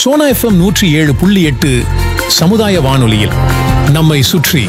Sona FM நூற்றி ஏழு புள்ளி எட்டு சமுதாய வானொலியில் நம்மை சுற்றி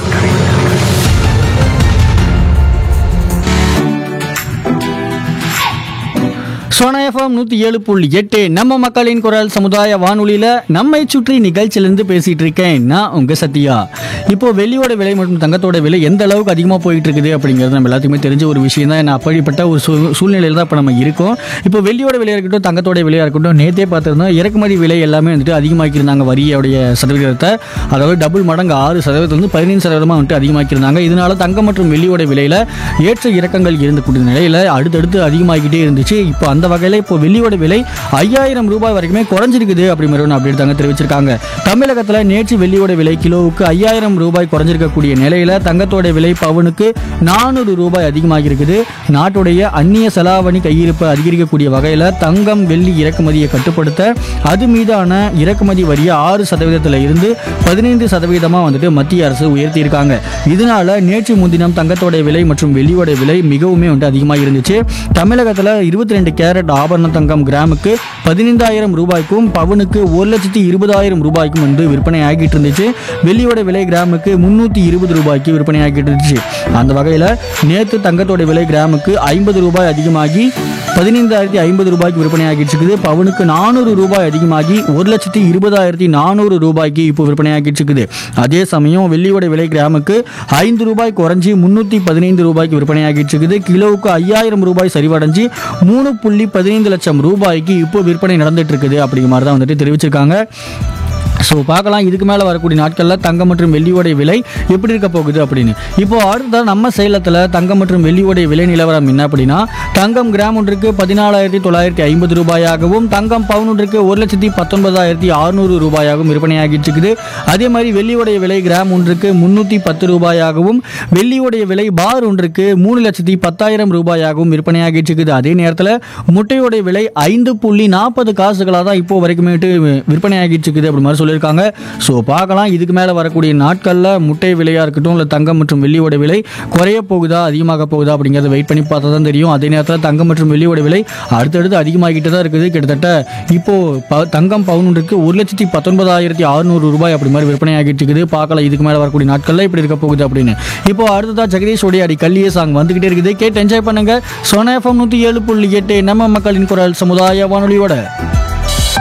சோனா எஃப்எம் நூற்றி ஏழு புள்ளி எட்டு நம்ம மக்களின் குரல் சமுதாய வானொலியில் நம்மை சுற்றி நிகழ்ச்சியிலேருந்து பேசிகிட்டு இருக்கேன் நான் உங்கள் சத்யா இப்போ வெள்ளியோட விலை மற்றும் தங்கத்தோட விலை எந்த அளவுக்கு அதிகமாக போயிட்டு இருக்குது அப்படிங்கிறது நம்ம எல்லாத்துக்குமே தெரிஞ்ச ஒரு விஷயம் தான் ஏன்னா அப்படிப்பட்ட ஒரு சூ சூழ்நிலையில் தான் இப்போ நம்ம இருக்கோம் இப்போ வெள்ளியோட விலையாக இருக்கட்டும் தங்கத்தோட விலையாக இருக்கட்டும் நேற்றே பார்த்துருந்தோம் இறக்குமதி விலை எல்லாமே வந்துட்டு அதிகமாக்கியிருந்தாங்க வரியோடைய சதவீதத்தை அதாவது டபுள் மடங்கு ஆறு சதவீதத்துலேருந்து பதினைந்து சதவீதமாக வந்துட்டு அதிகமாக்கியிருந்தாங்க இதனால தங்கம் மற்றும் வெள்ளியோட விலையில் ஏற்ற இறக்கங்கள் இருந்து கூடிய நிலையில் அடுத்தடுத்து அதிகமாகிக்கிட்டே இருந்துச்சு இப்போ அந்த வகையில் இப்போ வெள்ளியோட விலை ஐயாயிரம் ரூபாய் வரைக்குமே குறைஞ்சிருக்குது அப்படி மாதிரி ஒன்று அப்படி தாங்க தெரிவிச்சிருக்காங்க தமிழகத்தில் நேற்று வெள்ளியோட விலை கிலோவுக்கு ஐயாயிரம் ரூபாய் குறைஞ்சிருக்கக்கூடிய நிலையில் தங்கத்தோட விலை பவுனுக்கு நானூறு ரூபாய் அதிகமாகி இருக்குது நாட்டுடைய அந்நிய செலாவணி கையிருப்பு அதிகரிக்கக்கூடிய வகையில் தங்கம் வெள்ளி இறக்குமதியை கட்டுப்படுத்த அது மீதான இறக்குமதி வரியை ஆறு சதவீதத்தில் இருந்து பதினைந்து சதவீதமாக வந்துட்டு மத்திய அரசு உயர்த்தியிருக்காங்க இதனால நேற்று முன்தினம் தங்கத்தோட விலை மற்றும் வெள்ளியோட விலை மிகவுமே வந்துட்டு அதிகமாக இருந்துச்சு தமிழகத்தில் இருபத்தி ரெண்டு கேரட் ஆபரண தங்கம் கிராமுக்கு பதினைந்தாயிரம் ரூபாய்க்கும் பவுனுக்கு ஒரு லட்சத்தி இருபதாயிரம் ரூபாய்க்கும் வந்து விற்பனை ஆகிட்டு இருந்துச்சு வெள்ளியோட விலை கிராமுக்கு முந்நூற்றி இருபது ரூபாய்க்கு விற்பனை ஆகிட்டு இருந்துச்சு அந்த வகையில் நேற்று தங்கத்தோட விலை கிராமுக்கு ஐம்பது ரூபாய் அதிகமாகி பதினைந்தாயிரத்தி ஐம்பது ரூபாய்க்கு விற்பனை ஆகிட்டு இருக்குது பவுனுக்கு நானூறு ரூபாய் அதிகமாகி ஒரு லட்சத்தி இருபதாயிரத்தி நானூறு ரூபாய்க்கு இப்போ விற்பனை ஆகிட்டு இருக்குது அதே சமயம் வெள்ளியோட விலை கிராமுக்கு ஐந்து ரூபாய் குறைஞ்சி முந்நூற்றி பதினைந்து ரூபாய்க்கு விற்பனை ஆகிட்டு இருக்குது கிலோவுக்கு ஐயாயிரம் ரூபாய் சரிவடைஞ்சு மூணு புள்ளி பதினைந்து லட்சம் ரூபாய்க்கு இப்போ விற்பனை நடந்துட்டு இருக்குது அப்படிங்கிற மாதிரி தான் வந்துட்டு தெரிவிச்சிருக்காங்க ஸோ பார்க்கலாம் இதுக்கு மேலே வரக்கூடிய நாட்களில் தங்கம் மற்றும் வெள்ளியோடைய விலை எப்படி இருக்க போகுது அப்படின்னு இப்போ அடுத்ததாக நம்ம சேலத்தில் தங்கம் மற்றும் வெள்ளியோடைய விலை நிலவரம் என்ன அப்படின்னா தங்கம் கிராம் ஒன்றுக்கு பதினாலாயிரத்தி தொள்ளாயிரத்தி ஐம்பது ரூபாயாகவும் தங்கம் பவுன் ஒன்றுக்கு ஒரு லட்சத்தி பத்தொன்பதாயிரத்தி அறுநூறு ரூபாயாகவும் விற்பனையாகிட்டு இருக்குது அதே மாதிரி வெள்ளியோடைய விலை கிராம் ஒன்றுக்கு முந்நூற்றி பத்து ரூபாயாகவும் வெள்ளியோடைய விலை பார் ஒன்றுக்கு மூணு லட்சத்தி பத்தாயிரம் ரூபாயாகவும் விற்பனையாகிட்டு இருக்குது அதே நேரத்தில் முட்டையோடைய விலை ஐந்து புள்ளி நாற்பது காசுகளாக தான் இப்போ வரைக்குமேட்டு விற்பனையாகிட்டு இருக்குது அப்படி மாதிரி சொல்லியிருக்காங்க ஸோ பார்க்கலாம் இதுக்கு மேலே வரக்கூடிய நாட்களில் முட்டை விலையாக இருக்கட்டும் இல்லை தங்கம் மற்றும் வெள்ளியோட விலை குறைய போகுதா அதிகமாக போகுதா அப்படிங்கிறத வெயிட் பண்ணி பார்த்தா தான் தெரியும் அதே நேரத்தில் தங்கம் மற்றும் வெள்ளியோட விலை அடுத்தடுத்து அதிகமாகிட்டு தான் இருக்குது கிட்டத்தட்ட இப்போ ப- தங்கம் பவுனுக்கு ஒரு லட்சத்தி பத்தொன்பதாயிரத்தி அறுநூறு ரூபாய் அப்படி மாதிரி விற்பனை ஆகிட்டு இருக்குது பார்க்கலாம் இதுக்கு மேலே வரக்கூடிய நாட்களில் இப்படி இருக்க போகுது அப்படின்னு இப்போ அடுத்ததா ஜெகதீஷ் உடைய அடி கல்லியே சாங் வந்துகிட்டே இருக்குது கேட்டு என்ஜாய் பண்ணுங்க சோனா எஃப்எம் நூற்றி ஏழு புள்ளி எட்டு நம்ம மக்களின் குரல் சமுதாய வானொலியோட